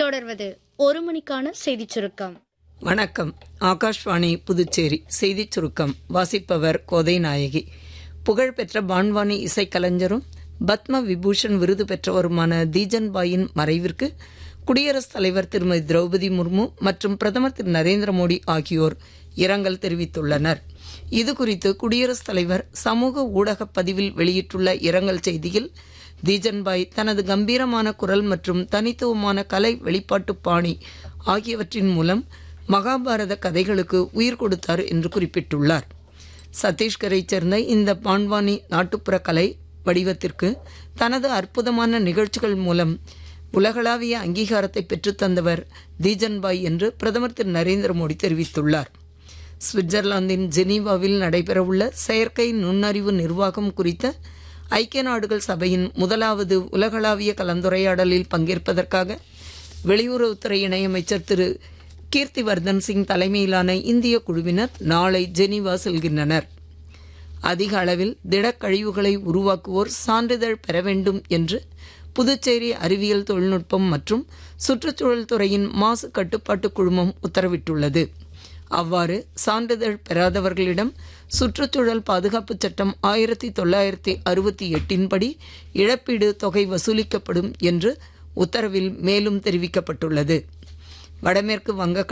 தொடர்வது ஒரு மணிக்கான செய்திச் சுருக்கம் வணக்கம் ஆகாஷ்வாணி புதுச்சேரி செய்திச் சுருக்கம் வாசிப்பவர் கோதை நாயகி புகழ்பெற்ற பான்வானி இசைக்கலைஞரும் பத்ம விபூஷன் விருது பெற்றவருமான தீஜன் பாயின் மறைவிற்கு குடியரசுத் தலைவர் திருமதி திரௌபதி முர்மு மற்றும் பிரதமர் திரு நரேந்திர மோடி ஆகியோர் இரங்கல் தெரிவித்துள்ளனர் இதுகுறித்து குடியரசுத் தலைவர் சமூக ஊடக பதிவில் வெளியிட்டுள்ள இரங்கல் செய்தியில் தீஜன்பாய் தனது கம்பீரமான குரல் மற்றும் தனித்துவமான கலை வெளிப்பாட்டு பாணி ஆகியவற்றின் மூலம் மகாபாரத கதைகளுக்கு உயிர் கொடுத்தார் என்று குறிப்பிட்டுள்ளார் சத்தீஸ்கரைச் சேர்ந்த இந்த பான்வானி நாட்டுப்புற கலை வடிவத்திற்கு தனது அற்புதமான நிகழ்ச்சிகள் மூலம் உலகளாவிய அங்கீகாரத்தை பெற்றுத்தந்தவர் தீஜன்பாய் என்று பிரதமர் திரு நரேந்திர மோடி தெரிவித்துள்ளார் சுவிட்சர்லாந்தின் ஜெனீவாவில் நடைபெறவுள்ள செயற்கை நுண்ணறிவு நிர்வாகம் குறித்த ஐக்கிய நாடுகள் சபையின் முதலாவது உலகளாவிய கலந்துரையாடலில் பங்கேற்பதற்காக வெளியுறவுத்துறை இணையமைச்சர் திரு கீர்த்திவர்தன் சிங் தலைமையிலான இந்திய குழுவினர் நாளை ஜெனீவா செல்கின்றனர் அதிக அளவில் திடக்கழிவுகளை உருவாக்குவோர் சான்றிதழ் பெற வேண்டும் என்று புதுச்சேரி அறிவியல் தொழில்நுட்பம் மற்றும் சுற்றுச்சூழல் துறையின் மாசு கட்டுப்பாட்டு குழுமம் உத்தரவிட்டுள்ளது அவ்வாறு சான்றிதழ் பெறாதவர்களிடம் சுற்றுச்சூழல் பாதுகாப்பு சட்டம் ஆயிரத்தி தொள்ளாயிரத்தி அறுபத்தி எட்டின்படி இழப்பீடு தொகை வசூலிக்கப்படும் என்று உத்தரவில் மேலும் தெரிவிக்கப்பட்டுள்ளது வடமேற்கு வங்க